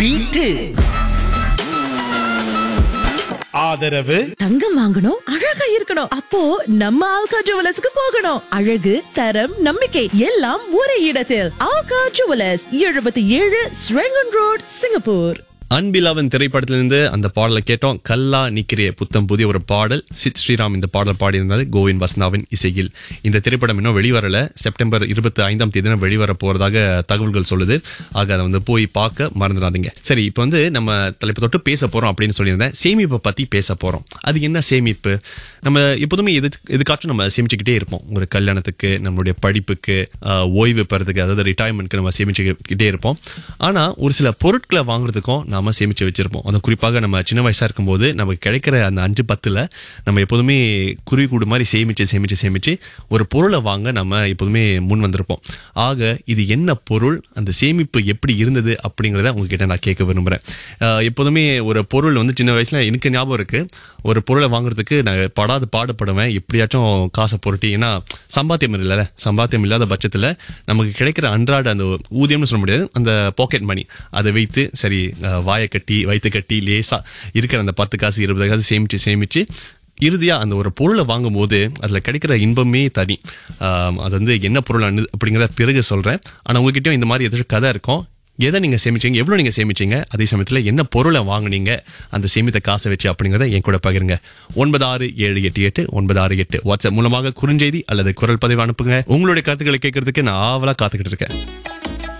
beat ஆதரவு தங்கம் வாங்கணும் அழகா இருக்கணும் அப்போ நம்ம ஆல்கா ஜுவலர்ஸ்க்கு போகணும் அழகு தரம் நம்பிக்கை எல்லாம் ஒரே இடத்தில் ஆல்கா ஜுவலர்ஸ் எழுபத்தி ஏழு ஸ்ரெங்கன் ரோட் சிங்கப்பூர் அன்பிலாவன் திரைப்படத்திலிருந்து அந்த பாடலை கேட்டோம் கல்லா நிக்கிறிய புத்தம் புதிய ஒரு பாடல் சித் ஸ்ரீராம் இந்த பாடல் பாடியிருந்தது கோவிந்த் வசனாவின் இசையில் இந்த திரைப்படம் இன்னும் வெளிவரல செப்டம்பர் இருபத்தி ஐந்தாம் தேதி தான் வெளிவர போறதாக தகவல்கள் சொல்லுது ஆக அதை வந்து போய் பார்க்க மறந்துடாதீங்க சரி இப்போ வந்து நம்ம தலைப்பு தொட்டு பேச போறோம் அப்படின்னு சொல்லியிருந்தேன் சேமிப்பை பத்தி பேச போறோம் அது என்ன சேமிப்பு நம்ம எப்போதுமே எது எதுக்காச்சும் நம்ம சேமிச்சுக்கிட்டே இருப்போம் ஒரு கல்யாணத்துக்கு நம்மளுடைய படிப்புக்கு ஆஹ், ஓய்வு பெறதுக்கு அதாவது ரிட்டையர்மெண்ட்க்கு நம்ம சேமிச்சுக்கிட்டே இருப்போம் ஆனா ஒரு சில பொருட்களை வாங்குறதுக்கும் நாம சேமிச்சு வச்சிருப்போம் அது குறிப்பாக நம்ம சின்ன வயசா இருக்கும்போது நமக்கு கிடைக்கிற அந்த அஞ்சு பத்துல நம்ம எப்போதுமே குருவி கூடு மாதிரி சேமிச்சு சேமிச்சு சேமிச்சு ஒரு பொருளை வாங்க நம்ம எப்போதுமே முன் வந்திருப்போம் ஆக இது என்ன பொருள் அந்த சேமிப்பு எப்படி இருந்தது அப்படிங்கறத உங்ககிட்ட நான் கேட்க விரும்புறேன் ஆஹ், எப்போதுமே ஒரு பொருள் வந்து சின்ன வயசுல எனக்கு ஞாபகம் இருக்கு ஒரு பொருளை வாங்குறதுக்கு நான் படாது பாடுபடுவேன் எப்படியாச்சும் காசை புரட்டி ஏன்னா சம்பாத்தியம் இல்லைல்ல சம்பாத்தியம் இல்லாத பட்சத்துல நமக்கு கிடைக்கிற அன்றாட அந்த ஊதியம்னு சொல்ல முடியாது அந்த பாக்கெட் மணி அதை வைத்து சரி அஹ், வாயை கட்டி வயிற்று கட்டி லேசா இருக்கிற அந்த பத்து காசு இருபது காசு சேமிச்சு சேமிச்சு இறுதியா அந்த ஒரு பொருளை வாங்கும்போது அதுல கிடைக்கிற இன்பமே தனி ஆம், அது வந்து என்ன பொருள் அனு- அப்படிங்கறத பிறகு சொல்றேன் ஆனா உங்ககிட்டயும் இந்த மாதிரி ஏதாச்சும் கதை இருக்கும் எதை நீங்க சேமிச்சீங்க எவ்வளவு நீங்க சேமிச்சீங்க அதே சமயத்துல என்ன பொருளை வாங்குனீங்க அந்த சேமித்த காசை வச்சு அப்படிங்கறத என் கூட பகிருங்க ஒன்பது ஆறு ஏழு எட்டு எட்டு ஒன்பது ஆறு எட்டு வாட்ஸ்அப் மூலமாக குறுஞ்செய்தி அல்லது குரல் பதிவு அனுப்புங்க உங்களுடைய கருத்துக்களை கேட்கறதுக்கு நான் ஆவலா காத்துக்கிட்டு இருக்கேன்